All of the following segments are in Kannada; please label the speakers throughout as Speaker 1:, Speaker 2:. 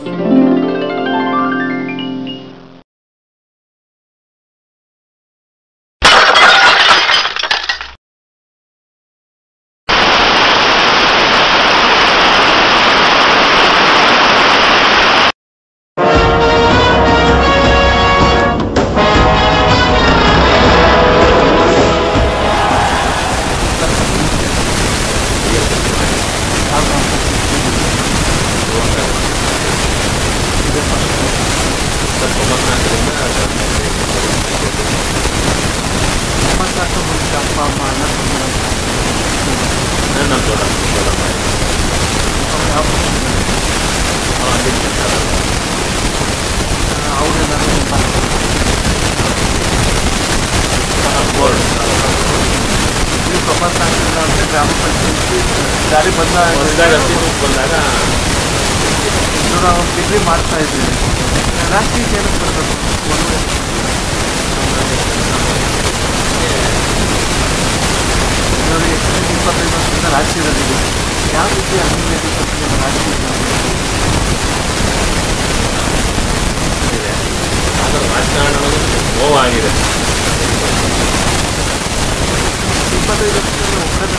Speaker 1: ಒಂಬತ್ತು ಮುಂಚೆ ಅಪ್ಪ ಅಮ್ಮ ಅಣ್ಣ ತಮ್ಮ
Speaker 2: ನಮ್ಮ ದೊಡ್ಡ ದೊಡ್ಡಮ್ಮ
Speaker 1: ಅವ್ರು ಯಾವ ಅವ್ರೇನಾದ್ರು ನೀವು ಪ್ರಪಂಚ ಆಗ್ತಿಲ್ಲ ಅಂದರೆ ಗ್ರಾಮ ಪಂಚಾಯತಿ ದಾರಿ
Speaker 2: ಹೊಸದಾಗ
Speaker 1: ಬಂದಾಗ
Speaker 2: ಅಸ್ತಿತ್ವಕ್ಕೆ ಬಂದಾಗ
Speaker 1: ಇನ್ನು ನಾವು ಡಿಗ್ರಿ ಮಾಡ್ತಾ ಇದ್ದೀವಿ ರಾಷ್ಟ್ರೀಯ ಏನಕ್ಕೆ ಬರಬೇಕು ಒಂದು ನೋಡಿ ಇಪ್ಪತ್ತೈದು ವರ್ಷದಿಂದ ರಾಜಕೀಯದಲ್ಲಿದೆ ಯಾವ ರೀತಿ ಅನುಮತಿ ಕೊಡ್ತೀವಿ ರಾಜಕೀಯ
Speaker 2: ಇದೆ ಆದ್ರೆ ರಾಜಕಾರಣ ಅನ್ನೋದು ನೋವಾಗಿದೆ
Speaker 1: ಇಪ್ಪತ್ತೈದು ವರ್ಷದಿಂದ ಒಬ್ಬರೇ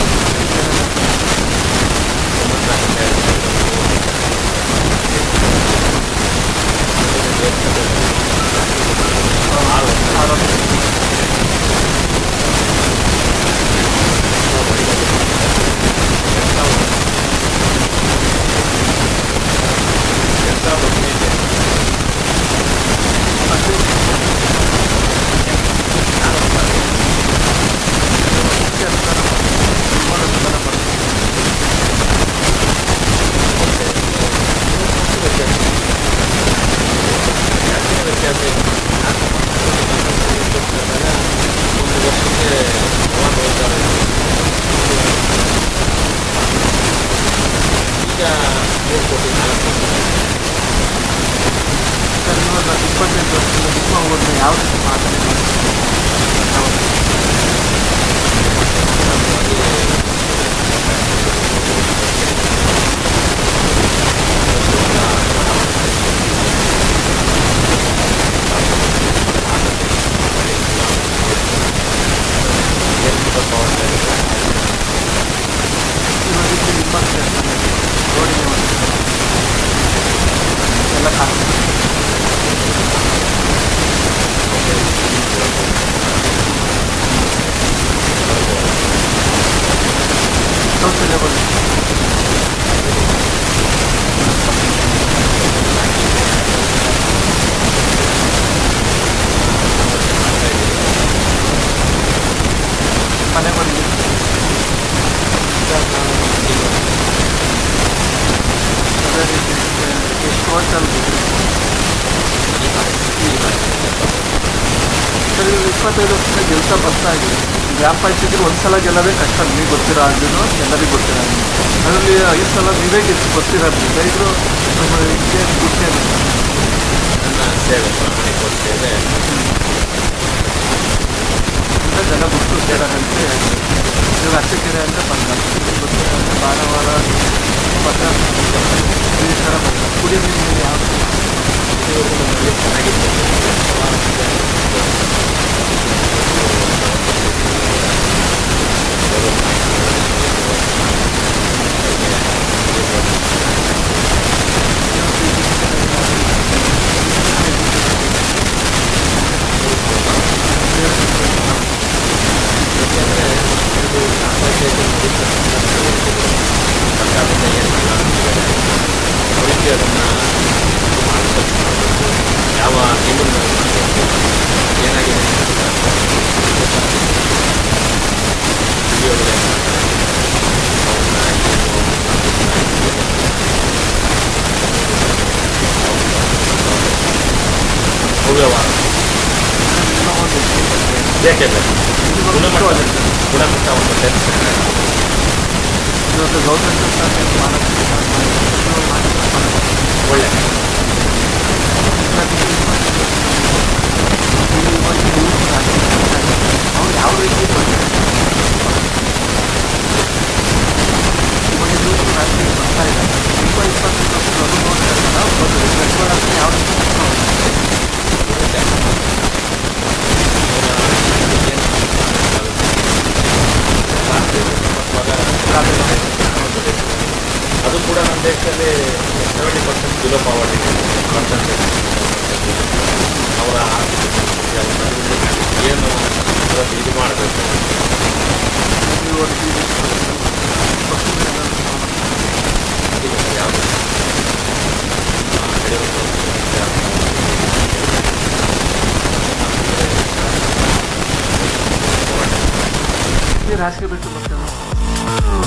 Speaker 2: ಈಗ ಮೂರು ಕೋಟಿ ನಾಲ್ಕು ಕೋಟಿ
Speaker 1: ಸರ್ ಇವಾಗ ಇಪ್ಪತ್ತೈದು ವರ್ಷದಿಂದ ನಿಮ್ಮ ಊರಿನ ಯಾವ ರೀತಿ ಮಾತಾಡಿದ್ರು ಇವಾಗ ಇಲ್ಲಿ ನಿಮ್ಮ ಕ್ಷೇತ್ರದಲ್ಲಿ ರೋಡಿನ ಒಂದು ಎಲ್ಲ ಖಾಲಿ ಶೌಚಾಲಯ ಬಂದು ಮನೆ ಬಂದು ಅದೇ ರೀತಿ ಎಷ್ಟು ಹೋಟೆಲ್ ಸರ್ ಇವಾಗ ಇಪ್ಪತ್ತೈದು ವರ್ಷದಿಂದ ಗೆಲ್ತಾ ಬರ್ತಾ ಇದೆ ಗ್ರಾಮ ಪಂಚಾಯತಿಗೆ ಒಂದು ಸಲ ಗೆಲ್ಲೋದೇ ಕಷ್ಟ ನಿಮಗೆ ಗೊತ್ತಿರೋ ಅದನ್ನು ಎಲ್ಲರಿಗೂ ಗೊತ್ತಿರೋ ಅದರಲ್ಲಿ ಐದು ಸಲ ನೀವೇ ಗೆದ್ದು ಗೊತ್ತಿರೋದ್ರಿಂದ ಇದು ನಮ್ಮ ಇದಕ್ಕೆ ಗುರ್ತೇನೆ
Speaker 2: ನನ್ನ ಸೇವೆ ಪ್ರಾಮಾಣಿಕ ಸೇವೆ
Speaker 1: ಅಂತ ಜನ ಗುರ್ತು ಸೇರೋದಂತೆ ಇವಾಗ ಅಚ್ಚಕೆರೆ ಅಂದರೆ ಬಂದ ಗೊತ್ತಿರೋ ಅಂದರೆ ಭಾನುವಾರ ಪದ ಈ ಥರ ಬಂದ ಕುಡಿಯೋ ನೀರು ಯಾವ
Speaker 2: ಇದುವರೆಗೂ ನಮ್ಮಲ್ಲಿ ಚೆನ್ನಾಗಿತ್ತು ಯಾಕೆಂದರೆ ಇದು ಗ್ರಾಮ ಪಂಚಾಯತಿ ಸರ್ಕಾರದಿಂದ ಏನೆಲ್ಲ ಅವರಿಗೆ ಅದನ್ನು ಯಾವ ನಿಯಮನ ಏನಾಗಿದೆ ವಿಡಿಯೋಗಳು ಅವ್ಯವಹಾರ
Speaker 1: ಒಂದು
Speaker 2: ಬೇಕೇ ಬೇಕು ಗುಣಮಟ್ಟ
Speaker 1: ಮುಖ್ಯವಾದದ್ದು.
Speaker 2: ಗುಣಮಟ್ಟ ಒಂದು ಸೇರಿಸ್ತಾರೆ
Speaker 1: ಇವಾಗ ಗೌರ್ಮೆಂಟ್ ಮಾಡೋಕ್ಕೆ
Speaker 2: ಒಳ್ಳೆ
Speaker 1: ಅವ್ರು ಯಾವ ರೀತಿ ಬಂದಿದ್ದಾರೆ ಇವಾಗ ಇವರು ರಾತ್ರಿ ಬರ್ತಾ ಇದ್ದಾರೆ ತುಂಬ ಇಪ್ಪತ್ತೈದು ವರ್ಷದವರು ನೋಡ್ತಾ ಇದ್ದಾರೆ
Speaker 2: ಬಿಲೋ ಪಾವರ್ಟಿ ಅವರ ಏನು ಇವತ್ತು ಇದು ಮಾಡಬೇಕು
Speaker 1: ನೀವು ಒಂದು ಈ ಪಕ್ಷದ ಏನಾದ್ರು
Speaker 2: ಇಲ್ಲ ಸರ್ ಯಾವುದು
Speaker 1: ಈ ರಾಜಕೀಯ ಬಿಟ್ಟು ಮತ್ತೆ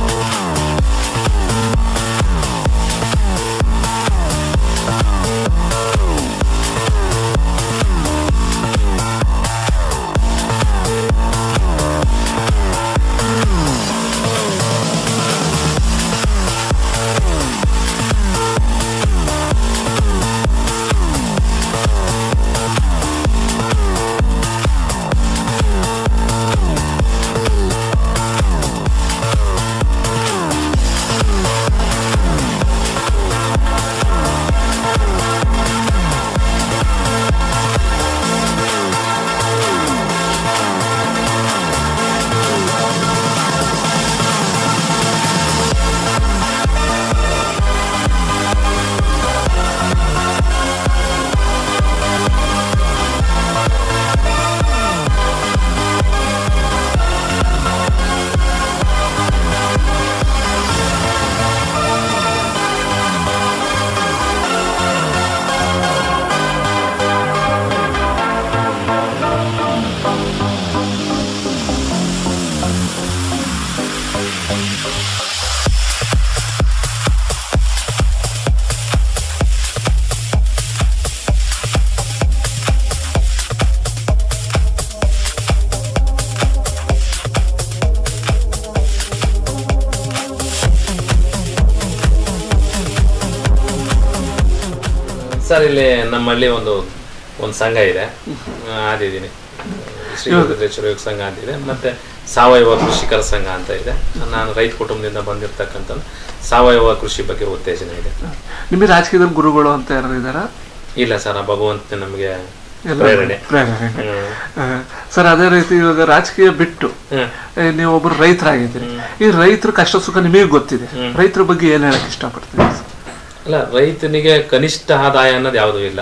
Speaker 2: ಸರ್ ಇಲ್ಲಿ ನಮ್ಮಲ್ಲಿ ಒಂದು ಒಂದು ಸಂಘ ಇದೆ ಆ, ಆದಿದ್ದೀನಿ ಶ್ರೀ ರುದ್ರೇಶ್ವರ ಯೋಗ ಸಂಘ ಅಂತ ಇದೆ ಮತ್ತೆ ಸಾವಯವ ಕೃಷಿಕರ ಸಂಘ ಅಂತ ಇದೆ ನಾನು ರೈತ ಕುಟುಂಬದಿಂದ ಬಂದಿರತಕ್ಕಂಥ ಸಾವಯವ ಕೃಷಿ ಬಗ್ಗೆ ಉತ್ತೇಜನ ಇದೆ
Speaker 1: ನಿಮಗೆ ರಾಜಕೀಯದಲ್ಲಿ ಗುರುಗಳು ಅಂತ ಯಾರು ಇದ್ದಾರಾ
Speaker 2: ಇಲ್ಲ ಸರ್ ಆ ಭಗವಂತ ನಮಗೆ
Speaker 1: ಎಲ್ಲ
Speaker 2: ಪ್ರೇರಣೆ
Speaker 1: ಪ್ರೇರಣೆ
Speaker 2: ಹ್ಮ್.
Speaker 1: ಆ, ಸರ್ ಅದೇ ರೀತಿ ಇವಾಗ ರಾಜಕೀಯ ಬಿಟ್ಟು
Speaker 2: ಹ್ಮ್.
Speaker 1: ಏ, ನೀವು ಒಬ್ರು ರೈತರಾಗಿದ್ದೀರಿ ಈ ರೈತರ ಕಷ್ಟ ಸುಖ ನಿಮಗೆ ಗೊತ್ತಿದೆ ರೈತರ ಬಗ್ಗೆ ಏನ್ ಹೇಳಕ್ ಇಷ್ಟಪಡ್ತೀರಿ ಸರ್?
Speaker 2: ಅಲ್ಲ ರೈತನಿಗೆ ಕನಿಷ್ಠ ಆದಾಯ ಅನ್ನೋದು ಯಾವುದೂ ಇಲ್ಲ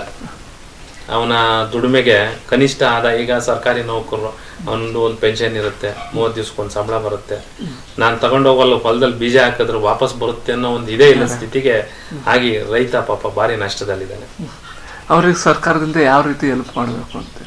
Speaker 2: ಅವನ ದುಡಿಮೆಗೆ ಕನಿಷ್ಠ ಆದಾಯ ಈಗ ಸರ್ಕಾರಿ ನೌಕರರು ಅವನದು ಒಂದು ಪೆನ್ಷನ್ ಇರುತ್ತೆ ಮೂವತ್ತು ದಿವ್ಸಕ್ಕೊಂದು ಸಂಬಳ ಬರುತ್ತೆ ನಾನು ತಗೊಂಡು ಹೋಗಲ್ಲ ಹೊಲದಲ್ಲಿ ಬೀಜ ಹಾಕಿದ್ರೆ ವಾಪಸ್ ಬರುತ್ತೆ ಅನ್ನೋ ಒಂದು ಇದೇ ಇಲ್ಲ ಸ್ಥಿತಿಗೆ ಆಗಿ ರೈತ ಪಾಪ ಭಾರಿ ನಷ್ಟದಲ್ಲಿದ್ದಾನೆ
Speaker 1: ಅವ್ರಿಗೆ ಸರ್ಕಾರದಿಂದ ಯಾವ ರೀತಿ ಹೆಲ್ಪ್ ಮಾಡಬೇಕು ಅಂತ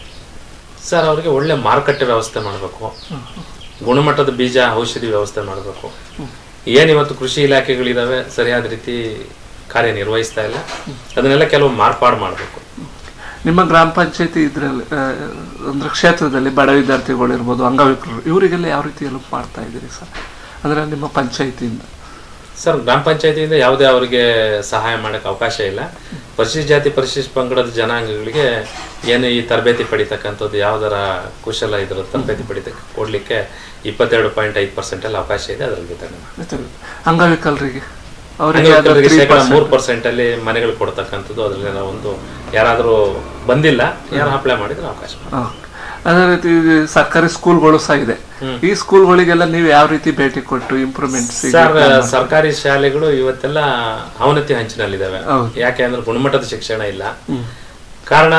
Speaker 2: ಸರ್ ಅವ್ರಿಗೆ ಒಳ್ಳೆ ಮಾರುಕಟ್ಟೆ ವ್ಯವಸ್ಥೆ ಮಾಡಬೇಕು ಗುಣಮಟ್ಟದ ಬೀಜ ಔಷಧಿ ವ್ಯವಸ್ಥೆ ಮಾಡಬೇಕು ಏನಿವತ್ತು ಕೃಷಿ ಇಲಾಖೆಗಳಿದಾವೆ ಸರಿಯಾದ ರೀತಿ ಕಾರ್ಯನಿರ್ವಹಿಸ್ತಾ ಇಲ್ಲ ಅದನ್ನೆಲ್ಲ ಕೆಲವು ಮಾರ್ಪಾಡು ಮಾಡಬೇಕು
Speaker 1: ನಿಮ್ಮ ಗ್ರಾಮ ಪಂಚಾಯತಿ ಇದ್ರಲ್ಲಿ ಆ, ಅಂದ್ರೆ ಕ್ಷೇತ್ರದಲ್ಲಿ ಬಡ ವಿದ್ಯಾರ್ಥಿಗಳು ಇರ್ಬೋದು ಅಂಗವಿಕಲರು ಇವರಿಗೆಲ್ಲ ಯಾವ ರೀತಿ ಹೆಲ್ಪ್ ಮಾಡ್ತಾ ಇದ್ದೀರಿ ಸರ್ ಅಂದ್ರೆ ನಿಮ್ಮ ಪಂಚಾಯತಿಯಿಂದ
Speaker 2: ಸರ್ ಗ್ರಾಮ ಪಂಚಾಯತಿಯಿಂದ ಯಾವುದೇ ಅವರಿಗೆ ಸಹಾಯ ಮಾಡಕ್ಕೆ ಅವಕಾಶ ಇಲ್ಲ ಪರಿಶಿಷ್ಟ ಜಾತಿ ಪರಿಶಿಷ್ಟ ಪಂಗಡದ ಜನಾಂಗಗಳಿಗೆ ಏನು ಈ ತರಬೇತಿ ಪಡಿತಕ್ಕಂಥದ್ದು ಯಾವ್ದಾರ ಕುಶಲ ಇದ್ರ ತರಬೇತಿ ಪಡಿತ ಕೊಡ್ಲಿಕ್ಕೆ ಇಪ್ಪತ್ತೆರಡು ಪಾಯಿಂಟ್ ಐದು ಪರ್ಸೆಂಟ್ ಅಲ್ಲಿ ಅವಕಾಶ ಇದೆ ಅದರಲ್ಲಿ ತಗೊಂಡು
Speaker 1: ಆಯ್ತು. ಅಂಗವಿಕಲರಿಗೆ ಅವರಿಗೆ
Speaker 2: ಅಂಗವಿಕಲರಿಗೆ ಶೇಕಡ ಮೂರು ಪರ್ಸೆಂಟ್ ಅಲ್ಲಿ ಮನೆಗಳು ಕೊಡ್ತಕ್ಕಂಥದ್ದು ಅದ್ರಲ್ಲಿ ನಾವು ಒಂದು ಯಾರಾದರೂ ಬಂದಿಲ್ಲ ಯಾರು ಅಪ್ಲೈ ಮಾಡಿದ್ರೆ ಅವಕಾಶ
Speaker 1: ಹಾ. ಅದೇ ರೀತಿ ಈ ಸರ್ಕಾರಿ ಸ್ಕೂಲ್ಗಳು ಸಹ ಇದೆ ಈ ಸ್ಕೂಲ್ಗಳಿಗೆಲ್ಲ ನೀವು ಯಾವ ರೀತಿ ಭೇಟಿ ಕೊಟ್ಟು ಇಂಪ್ರೂವ್ಮೆಂಟ್ಸ್
Speaker 2: ಸರ್ ಸರ್ಕಾರಿ ಶಾಲೆಗಳು ಇವತ್ತೆಲ್ಲ ಅವನತಿ ಹಂಚಿನಲ್ಲಿದ್ದಾವೆ
Speaker 1: ಹೌದು.
Speaker 2: ಯಾಕೆ ಅಂದ್ರೆ ಗುಣಮಟ್ಟದ ಶಿಕ್ಷಣ ಇಲ್ಲ ಕಾರಣ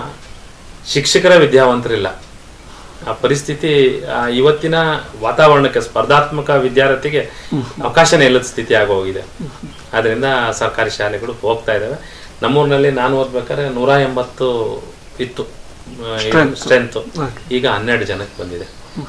Speaker 2: ಶಿಕ್ಷಕರ ವಿದ್ಯಾವಂತರಿಲ್ಲ ಆ ಪರಿಸ್ಥಿತಿ ಆ ಇವತ್ತಿನ ವಾತಾವರಣಕ್ಕೆ ಸ್ಪರ್ಧಾತ್ಮಕ ವಿದ್ಯಾರ್ಥಿಗೆ ಅವಕಾಶನೇ ಇಲ್ಲದ ಸ್ಥಿತಿ ಆಗೋಗಿದೆ ಆದ್ರಿಂದ ಸರ್ಕಾರಿ ಶಾಲೆಗಳು ಹೋಗ್ತಾ ಇದ್ದಾವೆ ನಮ್ಮೂರಿನಲ್ಲಿ ನಾನು ಓದ್ಬೇಕಾದ್ರೆ ನೂರ ಎಂಬತ್ತು ಇತ್ತು ಸ್ಟ್ರೆಂತ್ ಈಗ ಹನ್ನೆರಡು ಜನಕ್ಕೆ ಬಂದಿದೆ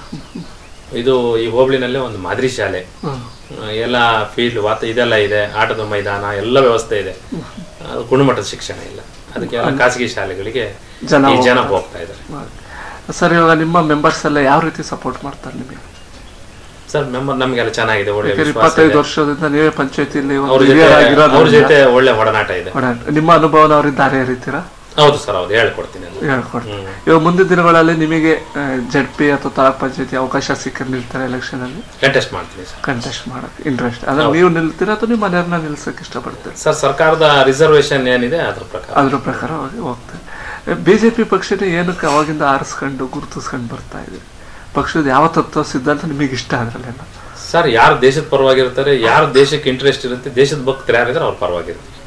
Speaker 2: ಇದು ಈ ಹೋಬಳಿನಲ್ಲೇ ಒಂದು ಮಾದರಿ ಶಾಲೆ ಆ, ಎಲ್ಲ ಫೀಲ್ಡ್ ವಾತ ಇದೆಲ್ಲ ಇದೆ ಆಟದ ಮೈದಾನ ಎಲ್ಲ ವ್ಯವಸ್ಥೆ ಇದೆ ಆ, ಗುಣಮಟ್ಟದ ಶಿಕ್ಷಣ ಇಲ್ಲ ಅದಕ್ಕೆ ಎಲ್ಲ ಖಾಸಗಿ ಶಾಲೆಗಳಿಗೆ
Speaker 1: ಜನ
Speaker 2: ಈ ಜನ ಹೋಗ್ತಾ ಇದ್ದಾರೆ
Speaker 1: ಸರ್ ಇವಾಗ ನಿಮ್ಮ ಮೆಂಬರ್ಸ್ ಎಲ್ಲ ಯಾವ ರೀತಿ ಸಪೋರ್ಟ್ ಮಾಡ್ತಾರೆ ನಿಮಗೆ
Speaker 2: ಸರ್ ಮೆಂಬರ್ ನಮಗೆಲ್ಲ ಚೆನ್ನಾಗಿದೆ ಒಳ್ಳೆ
Speaker 1: ಯಾಕಂದ್ರೆ
Speaker 2: ವಿಶ್ವಾಸ
Speaker 1: ಇಪ್ಪತ್ತೈದು
Speaker 2: ಇದೆ
Speaker 1: ವರ್ಷದಿಂದ ನೀವೇ ಪಂಚಾಯತಿಯಲ್ಲಿ ಒಂದು
Speaker 2: ಅವ್ರ ಜೊತೆ
Speaker 1: ಹಿರಿಯರ್
Speaker 2: ಅವ್ರ
Speaker 1: ಆಗಿರೋದ್ರಿಂದ
Speaker 2: ಜೊತೆ ಒಳ್ಳೆ ಒಡನಾಟ ಇದೆ
Speaker 1: ಒಡನಾಟ. ನಿಮ್ಮ ಅನುಭವನ ಅವ್ರಿಗೆ ದಾರಿ ಎರಿತೀರಾ
Speaker 2: ಹೌದು ಸರ್ ಹೌದು ಹೇಳ್ಕೊಡ್ತೀನಿ ಅದು
Speaker 1: ಹೇಳ್ಕೊಡಿ
Speaker 2: ಹ್ಮ್.
Speaker 1: ಇವಾಗ ಮುಂದಿನ ದಿನಗಳಲ್ಲಿ ನಿಮಗೆ ಜಡ್ ಪಿ ಅಥವಾ ತಾಲೂಕ್ ಪಂಚಾಯತಿ ಅವಕಾಶ ಸಿಕ್ಕ ನಿಲ್ತಾರೆ ಎಲೆಕ್ಷನ್ ಅಲ್ಲಿ
Speaker 2: ಕಂಟೆಸ್ಟ್ ಮಾಡ್ತೀನಿ ಸರ್
Speaker 1: ಕಂಟೆಸ್ಟ್ ಮಾಡಕ್ ಇಂಟ್ರೆಸ್ಟ್ ಅಂದ್ರೆ ನೀವು ನಿಲ್ತೀರಾ ಅಥವಾ ನಿಮ್ಮ ಮನೆಯವ್ರನ್ನ ನಿಲ್ಸಕ್ ಇಷ್ಟಪಡ್ತೀರಾ
Speaker 2: ಸರ್ ಸರ್ಕಾರದ ರಿಸರ್ವೇಶನ್ ಏನಿದೆ ಅದ್ರ ಪ್ರಕಾರ
Speaker 1: ಅದ್ರ ಪ್ರಕಾರ ಹೋಗಿ ಹೋಗ್ತಾರೆ ಬಿಜೆಪಿ ಪಕ್ಷನೇ ಏನಕ್ಕೆ ಅವಾಗಿಂದ ಆರಿಸ್ಕೊಂಡು ಗುರುತಿಸ್ಕೊಂಡು ಬರ್ತಾ ಇದೆ ಪಕ್ಷದ ಯಾವ ತತ್ವ ಸಿದ್ಧಾಂತ ನಿಮಗೆ ಇಷ್ಟ ಅದ್ರಲ್ಲೆಲ್ಲ
Speaker 2: ಸರ್ ಯಾರು ದೇಶದ ಪರವಾಗಿರ್ತಾರೆ ಯಾರು ದೇಶಕ್ಕೆ ಇಂಟ್ರೆಸ್ಟ್ ಇರುತ್ತೆ ದೇಶದ ಭಕ್ತರು ಯಾರಿದ್ದಾರೆ ಅವ್ರ ಪರವಾಗಿರ್ತಾರೆ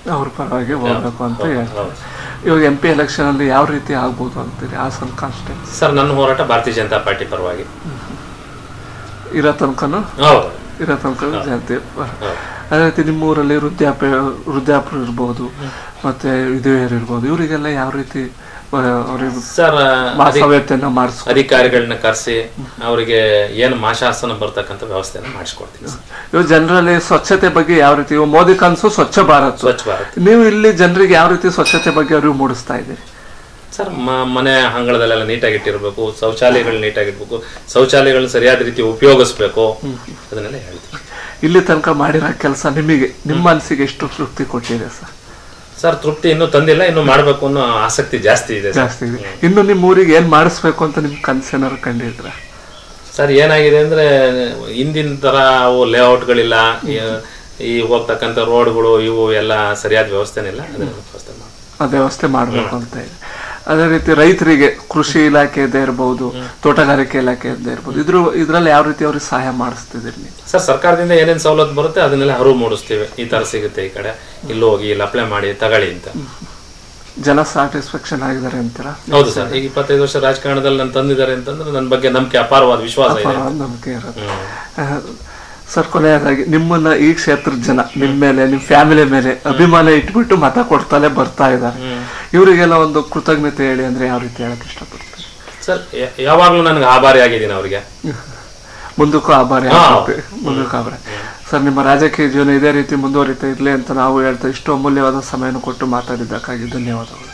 Speaker 1: ಅವ್ರ ಪರವಾಗಿ ಹೋಗ್ಬೇಕು ಅಂತ ಹೇಳ್ತಾರೆ
Speaker 2: ಹೌದು.
Speaker 1: ಇವಾಗ ಎಂ ಪಿ ಎಲೆಕ್ಷನ್ ಅಲ್ಲಿ ಯಾವ ರೀತಿ ಆಗ್ಬೋದು ಅಂತೀರಿ ಹಾಸನ ಕಾನ್ಸ್ಟೆನ್ಸ್
Speaker 2: ಸರ್ ನನ್ನ ಹೋರಾಟ ಭಾರತೀಯ ಜನತಾ ಪಾರ್ಟಿ ಪರವಾಗಿ
Speaker 1: ಇರೋ ತನಕನು
Speaker 2: ಹೌದು
Speaker 1: ಇರೋ ತನಕ ಜನತೆ ಬರ-
Speaker 2: ಹೌದು.
Speaker 1: ಅದೇ ರೀತಿ ನಿಮ್ಮ ಊರಲ್ಲಿ ವೃದ್ಧಾಪ್ಯ ವೃದ್ಧಾಪ್ಯರು ಇರ್ಬೋದು ಮತ್ತೆ ವಿಧವೆಯರು ಇರ್ಬೋದು ಇವರಿಗೆಲ್ಲ ಯಾವ ರೀತಿ ಆ, ಅವ್ರಿಗೆ
Speaker 2: ಸರ್
Speaker 1: ಮಾಸವ್ಯತೆಯನ್ನ ಮಾಡಿಸ್ಕೊ
Speaker 2: ಅಧಿಕಾರಿಗಳನ್ನ ಕರೆಸಿ ಅವರಿಗೆ ಏನು ಮಾಶಾಸನ ಬರ್ತಕ್ಕಂಥ ವ್ಯವಸ್ಥೆನ ಮಾಡಿಸ್ಕೊಡ್ತೀನಿ ಸರ್.
Speaker 1: ಇವಾಗ ಜನರಲ್ಲಿ ಸ್ವಚ್ಛತೆ ಬಗ್ಗೆ ಯಾವ ರೀತಿ ಇವಾಗ ಮೋದಿ ಕನಸು ಸ್ವಚ್ಛ ಭಾರತ್
Speaker 2: ಸ್ವಚ್ಛ ಭಾರತ್
Speaker 1: ನೀವು ಇಲ್ಲಿ ಜನರಿಗೆ ಯಾವ ರೀತಿ ಸ್ವಚ್ಛತೆ ಬಗ್ಗೆ ಅರಿವು ಮೂಡಿಸ್ತಾ ಇದ್ದೀರಿ
Speaker 2: ಸರ್ ಮ- ಮನೆ ಅಂಗಳದಲ್ಲೆಲ್ಲ ನೀಟಾಗಿ ಇಟ್ಟಿರ್ಬೇಕು ಶೌಚಾಲಯಗಳು ನೀಟಾಗಿರ್ಬೇಕು ಶೌಚಾಲಯಗಳನ್ನ ಸರಿಯಾದ ರೀತಿ ಉಪಯೋಗಿಸ್ಬೇಕು ಅದನ್ನೆಲ್ಲ ಹೇಳ್ತೀನಿ
Speaker 1: ಇಲ್ಲಿ ತನಕ ಮಾಡಿರೋ ಕೆಲಸ ನಿಮಗೆ ನಿಮ್ಮ ಮನಸ್ಸಿಗೆ ಎಷ್ಟು ತೃಪ್ತಿ ಕೊಟ್ಟಿದೆ ಸರ್
Speaker 2: ಸರ್ ತೃಪ್ತಿ ಇನ್ನೂ ತಂದಿಲ್ಲ ಇನ್ನು ಮಾಡಬೇಕು ಅನ್ನೋ ಆಸಕ್ತಿ ಜಾಸ್ತಿ ಇದೆ ಸರ್
Speaker 1: ಜಾಸ್ತಿ ಇದೆ ಇನ್ನು ನಿಮ್ಮ ಊರಿಗೆ ಏನ್ ಮಾಡಿಸ್ಬೇಕು ಅಂತ ನಿಮ್ ಕನ್ಸೇನಾರು ಕಂಡಿದ್ರ
Speaker 2: ಸರ್ ಏನಾಗಿದೆ ಅಂದ್ರೆ ಹಿಂದಿನ ತರ ಅವು ಲೇಔಟ್ಗಳಿಲ್ಲ ಈ- ಈ ಹೋಗ್ತಕ್ಕಂಥ ರೋಡ್ಗಳು ಇವು ಎಲ್ಲ ಸರಿಯಾದ ವ್ಯವಸ್ಥೆನಿಲ್ಲ ಅದನ್ನ ವ್ಯವಸ್ಥೆ ಮಾಡಿ
Speaker 1: ಆ ವ್ಯವಸ್ಥೆ ಮಾಡ್ಬೇಕು ಅಂತ ಇದೆ ಅದೇ ರೀತಿ ರೈತರಿಗೆ ಕೃಷಿ ಇಲಾಖೆಯದೇ ಇರ್ಬೋದು ತೋಟಗಾರಿಕೆ ಇಲಾಖೆಯದೇ ಇರ್ಬೋದು ಇದ್ರ ಇದ್ರಲ್ಲಿ ಯಾವ ರೀತಿ ಅವ್ರಿಗೆ ಸಹಾಯ ಮಾಡಿಸ್ತಿದ್ದೀರಿ ನೀವು
Speaker 2: ಸರ್ ಸರ್ಕಾರದಿಂದ ಏನೇನು ಸವಲತ್ತು ಬರುತ್ತೆ ಅದನ್ನೆಲ್ಲ ಅರಿವು ಮೂಡಿಸ್ತೀವಿ ಈ ತರ ಸಿಗುತ್ತೆ ಈ ಕಡೆ ಇಲ್ಲಿ ಹೋಗಿ ಇಲ್ಲಿ ಅಪ್ಲೈ ಮಾಡಿ ತಗೊಳ್ಳಿ ಅಂತ
Speaker 1: ಜನ ಸ್ಯಾಟಿಸ್ಫ್ಯಾಕ್ಷನ್ ಆಗಿದ್ದಾರೆ ಅಂತೀರಾ
Speaker 2: ಹೌದು ಸರ್ ಈಗ ಇಪ್ಪತ್ತೈದು ವರ್ಷ ರಾಜಕಾರಣದಲ್ಲಿ ನಾನು ತಂದಿದ್ದಾರೆ ಅಂತಂದ್ರೆ ನನ್ನ ಬಗ್ಗೆ ನಂಬಿಕೆ ಅಪಾರವಾದ ವಿಶ್ವಾಸ ಇದೆ
Speaker 1: ಪರವಾದ ನಂಬಿಕೆ ಇರೋದು
Speaker 2: ಹ್ಮ್.
Speaker 1: ಸರ್ ಕೊನೆಯದಾಗಿ ನಿಮ್ಮನ್ನ ಈ ಕ್ಷೇತ್ರದ ಜನ ನಿಮ್ಮ ಮೇಲೆ ನಿಮ್ಮ ಫ್ಯಾಮಿಲಿ ಮೇಲೆ ಅಭಿಮಾನ ಇಟ್ಬಿಟ್ಟು ಮತ ಕೊಡ್ತಲೇ ಬರ್ತಾ ಇದ್ದಾರೆ ಇವರಿಗೆಲ್ಲ ಒಂದು ಕೃತಜ್ಞತೆ ಹೇಳಿ ಅಂದ್ರೆ ಯಾವ ರೀತಿ ಹೇಳಕ್ ಇಷ್ಟಪಡ್ತೀರಿ
Speaker 2: ಸರ್ ಯ- ಯಾವಾಗ್ಲೂ ನನಗೆ ಆಭಾರಿ ಆಗಿದ್ದೀನಿ ಅವರಿಗೆ
Speaker 1: ಮುಂದಕ್ಕೂ ಆಭಾರಿ
Speaker 2: ಹಾ.
Speaker 1: ಆಗ್ಬೇಕು. ಮುಂದಕ್ಕೂ ಆಭಾರಿ ಸರ್ ನಿಮ್ಮ ರಾಜಕೀಯ ಜೀವನ ಇದೇ ರೀತಿ ಮುಂದುವರಿತಾ ಇರ್ಲಿ ಅಂತ ನಾವು ಹೇಳ್ತಾ ಇಷ್ಟು ಅಮೂಲ್ಯವಾದ ಸಮಯವನ್ನು ಕೊಟ್ಟು ಮಾತಾಡಿದ್ದಕ್ಕಾಗಿ ಧನ್ಯವಾದಗಳು